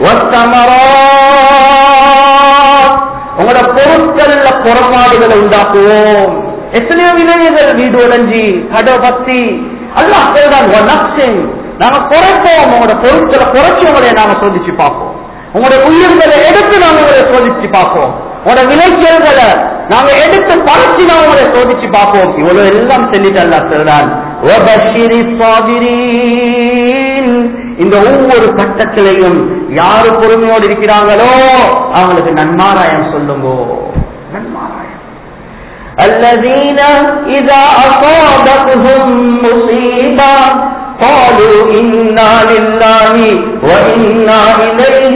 والثمرات உங்களோட பொருட்கள்ல புறப்பாடுகளை உண்டாக்குவோம் எத்தனையோ விலைகள் வீடு உடைஞ்சி கடை பத்தி அல்லாஹ் சொல்றான் "வனக்ஸின்." நாங்க குறைப்போம் உங்களோட பொருட்களை குறைச்சு உங்களை நாங்க சோதிச்சு பார்ப்போம் உங்களோட உயிர்களை எடுத்து நாங்க உங்களை சோதிச்சு பார்ப்போம் உங்களோட விளைச்சல்களை நாங்க எடுத்து பறிச்சு நாங்க உங்களை சோதிச்சு பார்ப்போம் இவ்வளவு எல்லாம் சொல்லிட்டு அல்லாஹ் சொல்றான் "வபஷிரி ஸாபிரீன்." இந்த ஒவ்வொரு கட்டத்திலையும் யாரு பொறுமையோடு இருக்கிறாங்களோ அவங்களுக்கு நன்மாராயம் சொல்லுங்க நன்மாராயம் الذين إذا أصابتهم مصيبة قالوا إنا لله وإنا إليه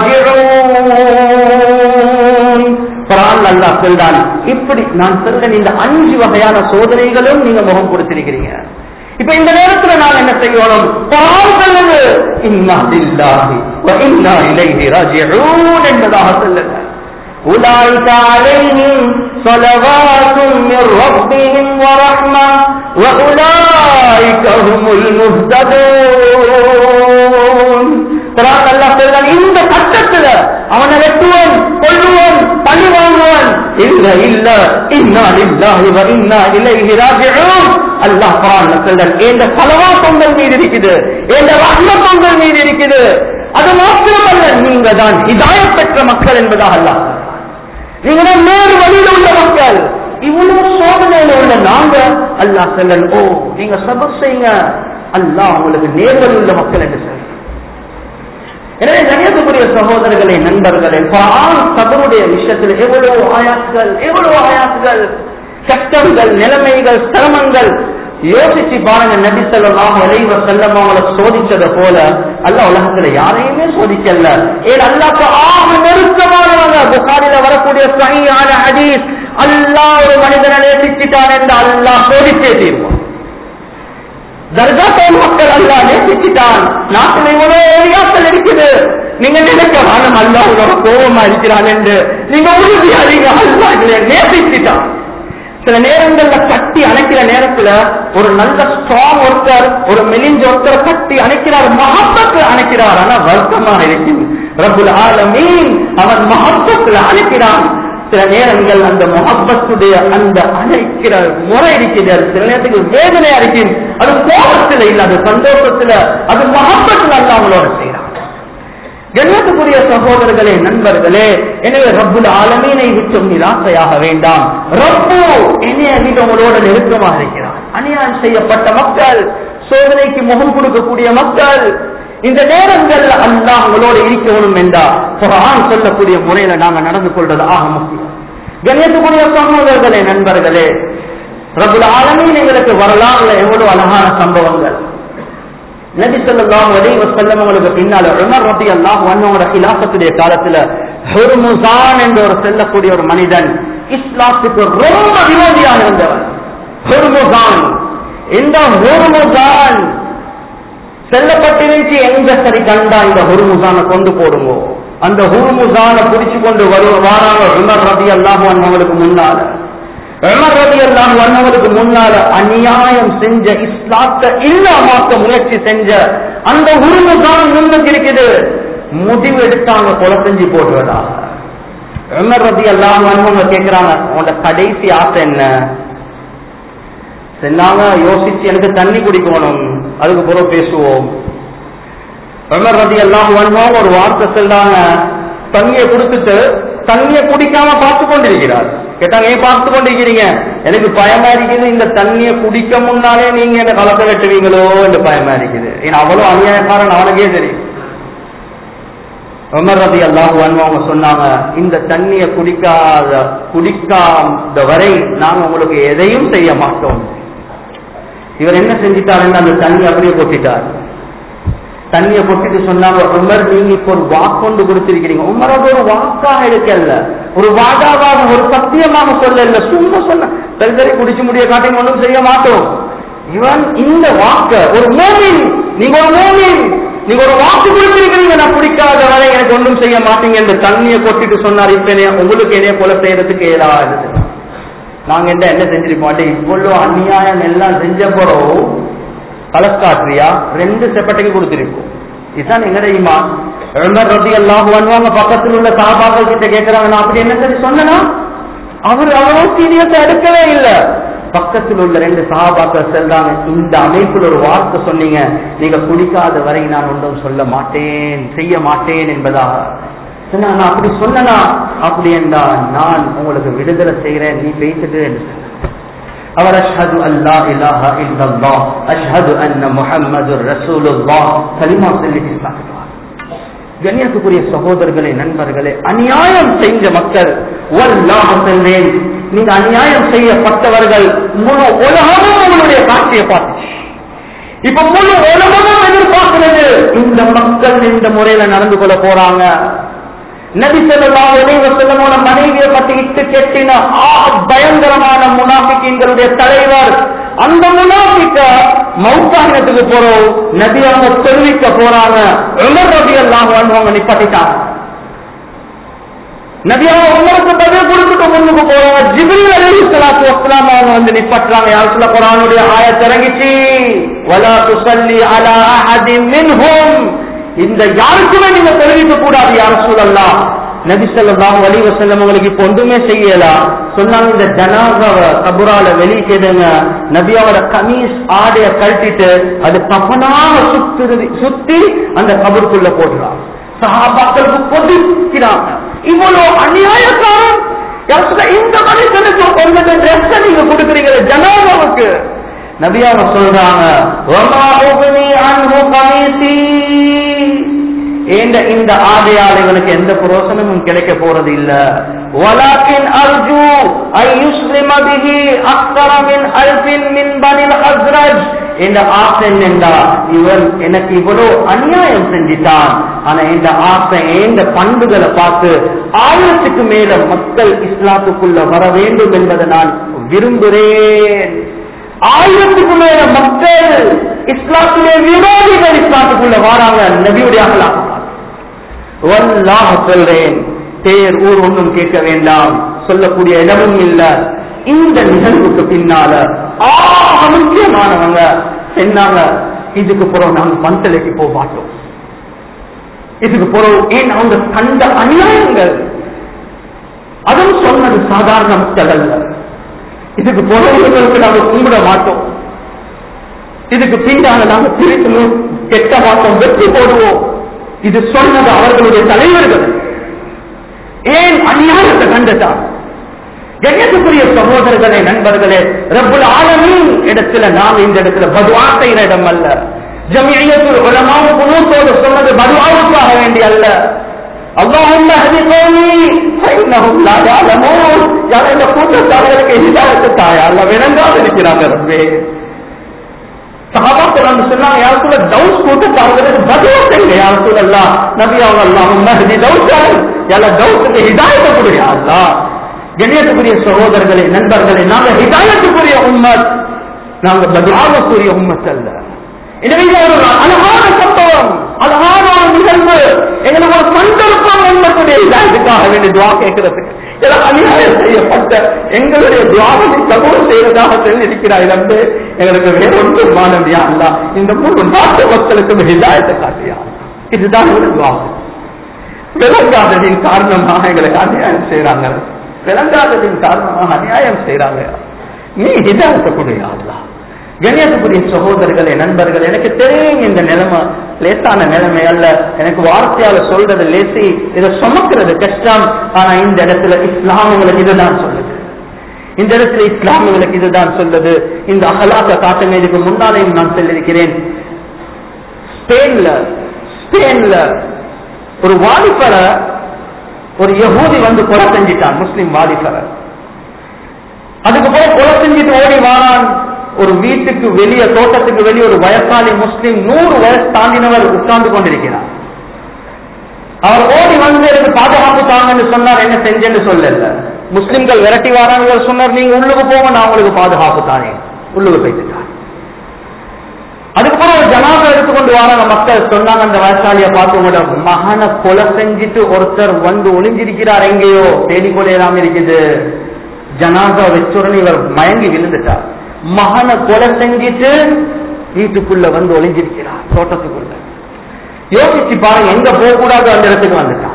راجعون குரான் அல்லாஹ் சொல்றான் இப்படி நான் சொல்றேன் இந்த அஞ்சு வகையான சோதனைகளும் நீங்க முகம் கொடுத்திருக்கிறீங்க இப்ப இந்த நேரத்துல நான் என்ன செய்யணும் குரான் சொல்லுது இன்னா லில்லாஹி வ இன்னா இலைஹி ராஜிஊன் என்பதாக சொல்லுங்க أولئك عليهم صلوات من ربهم ورحمة وأولئك هم المهتدون குரான் அல்லாஹ் சொல்றான் இந்த கட்டத்துல அவனை வெட்டுவன் கொள்ளுவன் பழி வாங்குவன் இல்ல இல்ல இன்னா லில்லாஹி வ இன்னா இலைஹி ராஜிஊன் அல்லாஹ் குரான்ல சொல்றான் இந்த பலவாஸ் உங்கள் மீது இருக்குது இந்த ரஹ்மத் உங்கள் மீது இருக்குது அது மாத்திரமல்ல நீங்க தான் ஹிதாயத் பெற்ற மக்கள் என்பதாக அல்லாஹ் சொல்றான். நீங்க தான் நேரு வழியில் உள்ள மக்கள் இவ்வளவு சோதனையில உள்ள நாங்க அல்லாஹ் சொல்லன் ஓ நீங்க சபர் செய்யுங்க அல்லாஹ் உங்களுக்கு நேர்வழி உள்ள மக்கள் என்று சொல்ல எனவே கணியத்துக்குரிய சகோதரர்களே நண்பர்களே குர்ஆன் சபருடைய விஷயத்தில் எவ்வளவு ஆயாத்துகள் எவ்வளவு ஆயாத்துகள் கஷ்டங்கள் நிலைமைகள் சிரமங்கள் யோசிச்சு பாருங்க நபி ஸல்லல்லாஹு அலைஹி வஸல்லம் அவங்கள சோதிச்சத போல அல்லாஹ் உலகத்துல யாரையுமே சோதிக்கல ஏன் அல்லாஹ்க்கு ஆக நெருக்கமானவங்க புகாரில வரக்கூடிய சஹீஹான ஹதீஸ் அல்லாஹ் ஒரு மனிதனை நேசிச்சிட்டான் என்று அல்லாஹ் சோதிச்சே தீர்வான் தர்காக்கள் மக்கள் அல்லாஹ் நேசிச்சிட்டான் நாட்டில் இவ்வளவு ஏரியாக்கள் இருக்குது நீங்க நினைக்க வானம் அல்லாஹ் உங்களோட கோபமா இருக்கிறான் என்று நீங்க உறுதியா நீங்க அல்லாஹ் எங்களை நேசிச்சிட்டான் சில நேரங்கள்ல கட்டி அணைக்கிற நேரத்துல ஒரு நல்ல ஸ்ட்ராங் ஒருத்தர் ஒரு மெலிஞ்ச ஒருத்தர் கட்டி அணைக்கிறார் மகப்பத்து அணைக்கிறார் ஆனா வருத்தமா இருக்கும் ரபுல் ஆலமீன் அவன் மகப்பத்துல அணைக்கிறான் சில நேரங்கள் அந்த முகப்பத்துடைய அந்த அழைக்கிற முறை இருக்கிறது அது சில நேரத்துக்கு வேதனையா இருக்கும் அது கோபத்துல இல்ல அது சந்தோஷத்துல அது மகப்பத்துல அல்ல அவங்களோட செய்யறான் கண்ணியத்துக்குரிய சகோதரர்களே நண்பர்களே எனவே ரப்புல் ஆலமீனை விட்டு நிராசையாக வேண்டாம் ரப்பு என்னைய விட உங்களோட நெருக்கமாக இருக்கிறார் அநியாயம் செய்யப்பட்ட மக்கள் சோதனைக்கு முகம் கொடுக்கக்கூடிய மக்கள் இந்த நேரங்கள்ல அல்லாஹ் உங்களோட இருக்கணும் என்றா குர்ஆன் சொல்லக்கூடிய முறையில நாங்க நடந்து கொள்றது ஆக முக்கியம் கண்ணியத்துக்குரிய சகோதரர்களே நண்பர்களே ரப்புல் ஆலமீன் எங்களுக்கு வரலாறுல எவ்வளவு அழகான சம்பவங்கள் நபி ஸல்லல்லாஹு அலைஹி வஸல்லம் அவங்களுக்கு பின்னால உமர் ரலியல்லாஹு அன்ஹுவோட கிலாஃபத்துடைய காலத்துல ஹுர்முசான் என்ற ஒரு செல்லக்கூடிய ஒரு மனிதன் இஸ்லாத்துக்கு ரொம்ப விரோதியாக இருந்தவர் ஹுர்முசான் இந்த ஹுர்முசான் செல்லப்பட்டிருந்துச்சு எங்க சரி கண்டா இந்த ஹுர்முசானை கொண்டு போடுங்க அந்த ஹுர்முசான பிடிச்சு கொண்டு வரு வாராங்க உமர் ரதி அல்லாஹ் அவங்களுக்கு முன்னால உமர் ரதி அல்லாஹ் அவங்களுக்கு முன்னால அநியாயம் செஞ்ச இஸ்லாத்தை இல்லாமாக்க முயற்சி செஞ்ச அந்த ஹுர்முசான் முன்னுக்கு இருக்குது முடிவு எடுத்தாங்க கொலை செஞ்சு போடுவதா உமர் ரதி அல்லாஹ் அவங்க கேட்கிறாங்க உங்களோட கடைசி ஆசை என்ன சொன்னாங்க யோசிச்சு எனக்கு தண்ணி குடிக்கணும் அதுக்கு பிறகு பேசுவோம் உமர் ரதி எல்லாம் வருவோம் ஒரு வார்த்தை சொல்றாங்க தண்ணியை கொடுத்துட்டு தண்ணியை குடிக்காம பார்த்து கொண்டிருக்கிறார் கேட்டாங்க ஏன் பார்த்து கொண்டிருக்கிறீங்க எனக்கு பயமா இருக்குது இந்த தண்ணியை குடிக்க முன்னாலே நீங்க என்ன கலக்க வெட்டுவீங்களோ என்று பயமா இருக்குது ஏன்னா அவ்வளவு அநியாயக்காரன் அவனுக்கே தெரியும் உமர் ரதி அல்லாஹ் அவங்க சொன்னாங்க இந்த தண்ணியை குடிக்காத குடிக்காத வரை நாங்க உங்களுக்கு எதையும் செய்ய மாட்டோம் இவர் என்ன செஞ்சிட்டாருன்னு அந்த தண்ணி அப்படியே கொட்டிட்டார் தண்ணியை கொட்டிட்டு சொன்னாங்க உமர் நீங்க இப்ப ஒரு வாக்கொண்டு கொடுத்திருக்கிறீங்க உமர் அது ஒரு வாக்காக இருக்கல்ல ஒரு வாதாவாக ஒரு சத்தியமாக சொல்லல சும்மா சொன்ன சரி சரி குடிச்சு முடிய காட்டி ஒன்றும் செய்ய மாட்டோம் இவன் இந்த வாக்க ஒரு மோமின் நீங்க ஒரு மோமின் நீங்க ஒரு வாக்கு கொடுத்திருக்கிறீங்க நான் குடிக்காத வரை எனக்கு ஒன்றும் செய்ய மாட்டீங்க என்று தண்ணியை கொட்டிட்டு சொன்னார் இப்ப என்னைய- உங்களுக்கு என்னைய கொலை செய்யறதுக்கு ஏதாவது நாங்க என்ன என்ன செஞ்சிருப்போம் அடே இவ்வளவு அநியாயம் எல்லாம் செஞ்ச போறோம் கலக்காற்றியா ரெண்டு செப்பட்டைக்கு கொடுத்திருப்போம் இதுதான் எங்க தெரியுமா உமர் ரதி எல்லாம் வருவாங்க பக்கத்தில் உள்ள சாபாக்கள் கிட்ட கேட்கிறாங்க நான் அப்படி என்ன சரி சொன்னா அவர் அவ்வளவு சீரியஸா எடுக்கவே இல்லை பக்கத்தில் உள்ள ரெண்டு சகாபாக்கள் சொல்றாங்க இந்த அமைப்பில் ஒரு வார்த்தை சொன்னீங்க நீங்க குடிக்காத வரை நான் ஒன்றும் சொல்ல மாட்டேன் செய்ய மாட்டேன் என்பதாக சொன்னா நான் அப்படி சொன்னனா அப்படி என்றால் நான் உங்களுக்கு விடுதலை செய்கிறேன் நீ பேசிட்டு என்று சொன்னார். அவர் அஷ்ஹது அல்லா இலாஹ இல்லல்லாஹ் அஷ்ஹது அன்ன முஹம்மது ரசூலுல்லாஹ் கலிமா சொல்லி இஸ்லாத்துக்கு வா. கண்ணியத்துக்குரிய சகோதரர்களே நண்பர்களே அநியாயம் செஞ்ச மக்கள் வல்லாஹ் செல்வேன் நீங்க அநியாயம் செய்யப்பட்டவர்கள் முழு உலகமும் உங்களுடைய காட்சியை பார்த்து இப்ப முழு உலகமும் எதிர்பார்க்கிறது இந்த மக்கள் இந்த முறையில நடந்து கொள்ள போறாங்க நபி ஸல்லல்லாஹு அலைஹி வஸல்லமோட மனைவியை பத்தி இட்டு கெட்டின ஆ பயங்கரமான முனாஃபிக்கீன்களுடைய தலைவர் அந்த முனாஃபிக்க மௌத்தானத்துக்கு போறோம் நபி அவங்க தெரிவிக்க போறாங்க உமர் ரலியல்லாஹு அன்ஹு அவங்க நிப்பாட்டிட்டாங்க நபி அவங்க உமருக்கு பதில் கொடுத்துட்டு முன்னுக்கு போறாங்க ஜிப்ரீல் அலைஹிஸ்ஸலாத்து வஸ்ஸலாம் அவங்க வந்து நிப்பாட்டுறாங்க யார் சொல்ல குர்ஆனுடைய ஆயத் இறங்கிச்சு வலா துஸல்லி அலா அஹதின் மின்ஹும் இந்த யாருக்குமே நீங்க தெரிவிக்க கூடாது யார் சொல்லலாம் நபி ஸல்லல்லாஹு அலைஹி வஸல்லம் உங்களுக்கு இப்ப ஒன்றுமே செய்யல சொன்னாங்க இந்த ஜனாசாவை கபுரால வெளிக்கேடுங்க நபியோட கமீஸ் ஆடைய கழட்டிட்டு அது கஃனாக சுத்தி சுத்தி அந்த கபருக்குள்ள போடுறாங்க சஹாபாக்களுக்கு கொதிக்கிறாங்க இவ்வளவு அநியாயக்காரன் யார் சொல்ல, இந்த மனுஷனுக்கு கொஞ்சம் ட்ரெஸ் நீங்க கொடுக்குறீங்க ஜனாதாவுக்கு நபியாக சொல்றாங்க "வமா உக்னி அன்ஹு கமீசி." ஏண்ட இந்த ஆடையால் இவனுக்கு எந்த புரோசனமும் கிடைக்க போறது இல்ல வலாக்கின் அர்ஜு ஐ யுஸ்லிம பிஹி அக்ஸர மின் அல்ஃபின் மின் பனில் அஸ்ரஜ் இந்த ஆசை என்னண்டா இவன் எனக்கு இவ்வளவு அநியாயம் செஞ்சிட்டான் ஆனா இந்த ஆசை இந்த பண்புகளை பார்த்து ஆயிரத்துக்கு மேல மக்கள் இஸ்லாத்துக்குள்ள வர வேண்டும் என்பதை நான் விரும்புகிறேன் ஆயிரத்துக்கு மேல மக்கள் இஸ்லாத்திலே விரோதிகள் இஸ்லாத்துக்குள்ள வாராங்க நபியுடைய அகலாம் வல்லாஹ் சொல்றேன் பேர் ஊர் ஒன்றும் கேட்க வேண்டாம் சொல்லக்கூடிய இடமும் இல்ல இந்த நிகழ்வுக்கு பின்னால ஆக முக்கியமானவங்க சொன்னாங்க இதுக்கு பிறகு நாங்க பந்தலைக்கு போக மாட்டோம் இதுக்கு பிறகு ஏன் அவங்க கண்ட அநியாயங்கள் அதுவும் சொன்னது சாதாரண மக்கள் அல்ல இதுக்கு பிறகு நாங்க கும்பிட மாட்டோம் இதுக்கு பின்னால நாங்க பிரிக்கணும் கெட்ட மாட்டோம் வெற்றி போடுவோம் இது சொன்னது அவர்களுடைய தலைவர்கள் ஏன் அநியாயத்தை கண்டுட்டா கண்ணியத்துக்குரிய சகோதரர்களே நண்பர்களே ரப்புல் ஆலமீன் இடத்துல நாம் இந்த இடத்துல பதுவாசையின இடம் அல்ல ஜமியத்துல் உலமாவு குனூத்தோடு சொன்னது பதுவாவுக்காக வேண்டி அல்ல اللهم اهد قومي فانهم لا يعلمون யார இந்த கூட்டத்தார்களுக்கு ஹிதாயத்தை தாயா அல்ல விளங்காது இருக்கிறாங்க ரப்பே சஹாபாக்கள் வந்து சொன்னாங்க யார் சொல்ல தௌஸ் கூட்டத்தார்களுக்கு பதிலா செய்யுங்க யார் சொல்லலாம் நபி அவங்க அல்லாஹும் மஹதி தௌசான் எல்லா தௌசுக்கு ஹிதாயத்தை கொடுங்க அல்லாஹ் கணியத்துக்குரிய சகோதரர்களே நண்பர்களே நாங்க ஹிதாயத்துக்குரிய உம்மத் நாங்க பதுவாவுக்குரிய உம்மத் அல்ல எனவே இது ஒரு அழகான சம்பவம் அழகான ஒரு நிகழ்வு எங்களுக்கு ஒரு சந்தர்ப்பம் மக்களுடைய இதாயத்துக்காக வேண்டிய துவா கேட்கறதுக்கு ஏதோ அநியாயம் செய்யப்பட்ட எங்களுடைய துவாவை கபூல் செய்யறதாக சொல்லியிருக்கிறாய் வந்து எங்களுக்கு வேறொன்றும் மாணவியா அல்ல இந்த முழு நாட்டு மக்களுக்கு இதாயத்தை காட்டியா இதுதான் ஒரு துவா விளங்காததின் காரணமாக எங்களுக்கு அநியாயம் செய்யறாங்க விளங்காததின் காரணமாக அநியாயம் செய்யறாங்க நீ ஹிதாயத்தை கொடுயா அல்லா கண்ணியத்துக்குரிய சகோதரர்களே நண்பர்கள் எனக்கு தெரியும் இந்த நிலைமை லேசான நிலைமை அல்ல எனக்கு வார்த்தையால சொல்றது லேசி இதை சுமக்கிறது கஷ்டம் ஆனா இந்த இடத்துல இஸ்லாம் உங்களுக்கு இதுதான் சொல்லுது இந்த இடத்துல இஸ்லாம் உங்களுக்கு இதுதான் சொல்லுது இந்த அகலாக்க காட்டுங்க இதுக்கு முன்னாலேயும் நான் சொல்லியிருக்கிறேன் ஸ்பெயின்ல ஸ்பெயின்ல ஒரு வாலிபரை ஒரு யகூதி வந்து கொலை செஞ்சிட்டான் முஸ்லிம் வாலிபரை அதுக்கு போய் கொலை செஞ்சுட்டு ஓடி வாரான் ஒரு வீட்டுக்கு வெளியே தோட்டத்துக்கு வெளியே ஒரு வயசாளி முஸ்லிம் நூறு வயசு தாண்டினவர் உட்கார்ந்து கொண்டிருக்கிறார் அவர் ஓடி வந்து எனக்கு பாதுகாப்பு தாங்கன்னு சொன்னார் என்ன செஞ்சேன்னு சொல்லல முஸ்லிம்கள் விரட்டி வராங்க சொன்னார் நீங்க உள்ளுக்கு போங்க நான் உங்களுக்கு பாதுகாப்பு தானே உள்ளுக்கு போய்த்துட்டார் அதுக்கப்புறம் ஒரு ஜனாதா எடுத்துக்கொண்டு வராங்க மக்கள் சொன்னாங்க அந்த வயசாலியை பார்த்து உங்களோட மகனை கொலை செஞ்சுட்டு ஒருத்தர் வந்து ஒளிஞ்சிருக்கிறார் எங்கேயோ தேடிக்கொள்ளையெல்லாம் இருக்குது ஜனாதா வச்சுடனே இவர் மயங்கி விழுந்துட்டார் மகனை கொலை செஞ்சிட்டு வீட்டுக்குள்ள வந்து ஒளிஞ்சிருக்கிறார் தோட்டத்துக்குள்ள யோசிச்சு பாருங்க எங்க போக கூடாது அந்த இடத்துக்கு வந்துட்டான்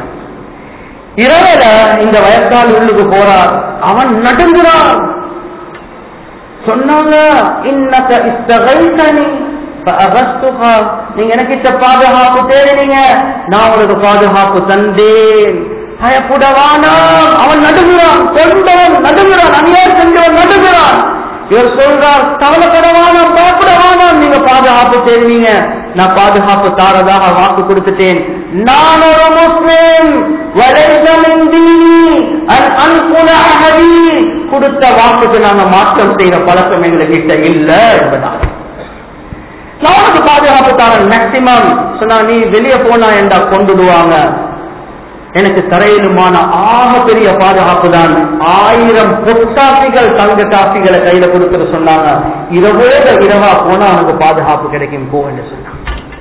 இரவுல இந்த வயசால் உள்ளுக்கு போறார் அவன் நடுங்குறான் சொன்னாங்க இன்னக்க இஸ்தகைத்தனி ஃபஅகஸ்துஹா. நீங்க எனக்கு இத்த பாதுகாப்பு தேடினீங்க நான் உங்களுக்கு பாதுகாப்பு தந்தேன் பயப்படவானா அவன் நடுகிறான் கொண்டவன் நடுகிறான் அநியாயம் செஞ்சவன் நடுகிறான் இவர் சொல்றார் கவலைப்படவானா பயப்படவானா நீங்க பாதுகாப்பு தேடினீங்க நான் பாதுகாப்பு தாரதாக வாக்கு கொடுத்துட்டேன் நான் ஒரு முஸ்லிம் வளைந்த மிந்தி அன் அன்புல அகதி கொடுத்த வாக்குக்கு நாங்க மாற்றம் செய்யற பழக்கம் எங்ககிட்ட இல்ல என்பதாக நானுக்கு பாதுகாப்பு தாரன் மேக்சிமம் சொன்னா நீ வெளியே போனா என்றா கொண்டுடுவாங்க எனக்கு தரையிலுமான ஆக பெரிய பாதுகாப்பு தான் ஆயிரம் பொட்டாசிகள் தங்க காசிகளை கையில கொடுத்துட்டு சொன்னாங்க இரவோட இரவா போனா அவனுக்கு பாதுகாப்பு கிடைக்கும் போ என்று சொன்னாங்க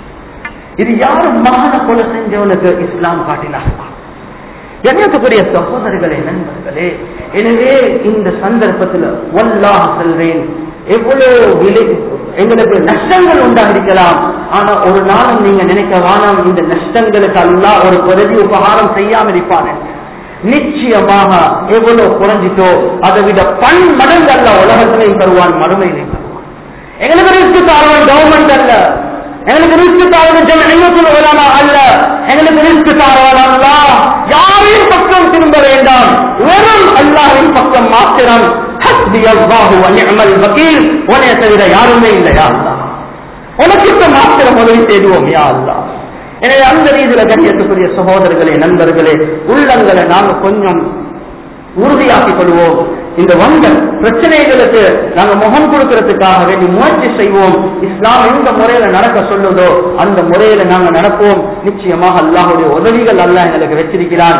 இது யாரு மகன கொலை செஞ்சவனுக்கு இஸ்லாம் காட்டினார்களா கண்ணியத்துக்குரிய சகோதரர்களே நண்பர்களே எனவே இந்த சந்தர்ப்பத்தில் ஒல்லாக செல்வேன் எவ்வளவு விலை எங்களுக்கு நஷ்டங்கள் உண்டாயிருக்கலாம் ஆனா ஒரு நாளும் நீங்க நினைக்க வேணாம் இந்த நஷ்டங்களுக்கு அல்லாஹ் ஒரு பிரதி உபகாரம் செய்யாம இருப்பாங்க நிச்சயமாக எவ்வளவு குறைஞ்சிட்டோ அதை விட பன் மடங்கு அல்ல உலகத்திலையும் தருவான் மறுமையிலையும் தருவான் எங்களுக்கு ரிஸ்க் தருவான் கவர்மெண்ட் அல்ல எங்களுக்கு ரிஸ்க் தாரவன் ஜெமியத்துல் உலமா அல்ல எங்களுக்கு ரிஸ்க் தாரவன் அல்லாஹ் யாரின் பக்கம் திரும்ப வேண்டாம் வெறும் அல்லாஹ்வின் பக்கம் மாத்திரம் ஹஸ்பி அல்லாஹு வ நிஅமல் வகீல் உன்னை தவிர யாருமே இல்லையா அல்லாஹ் உனக்கு மாத்திரம் உதவி செய்துவோம் யா அல்லாஹ் எனவே அந்த ரீதியில கண்ணியத்துக்குரிய சகோதரர்களே நண்பர்களே உள்ளங்களை நாங்க கொஞ்சம் உறுதியாக்கிக் கொள்வோம் இந்த வந்த பிரச்சனைகளுக்கு நாங்க முகம் கொடுக்கறதுக்காக வேண்டி முயற்சி செய்வோம் இஸ்லாம் எந்த முறையில நடக்க சொல்லுதோ அந்த முறையில நாங்க நடப்போம் நிச்சயமாக அல்லாஹுடைய உதவிகள் அல்லாஹ் எங்களுக்கு வச்சிருக்கிறான்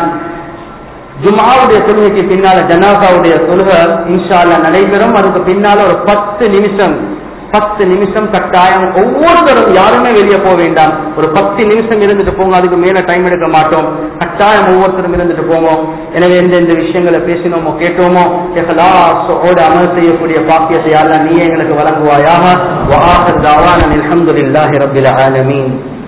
ஜுமாவுடைய தொழுகைக்கு பின்னால ஜனாசாவுடைய தொழுகை இன்ஷா அல்லாஹ் நடைபெறும் அதுக்கு பின்னால ஒரு பத்து நிமிஷம் பத்து நிமிஷம் கட்டாயம் ஒவ்வொருத்தரும் யாருமே வெளியே போக வேண்டாம் ஒரு பத்து நிமிஷம் இருந்துட்டு போங்க அதுக்கு மேல டைம் எடுக்க மாட்டோம் கட்டாயம் ஒவ்வொருத்தரும் இருந்துட்டு போவோம் எனவே எந்த எந்த விஷயங்களை பேசினோமோ கேட்டோமோ எஹலாசோடு அமல் செய்யக்கூடிய பாக்கியத்தை யாரெல்லாம் நீ எங்களுக்கு வழங்குவாயாக வாஹர் தாவான அல்ஹம்துலில்லாஹி ரப்பில் ஆலமீன்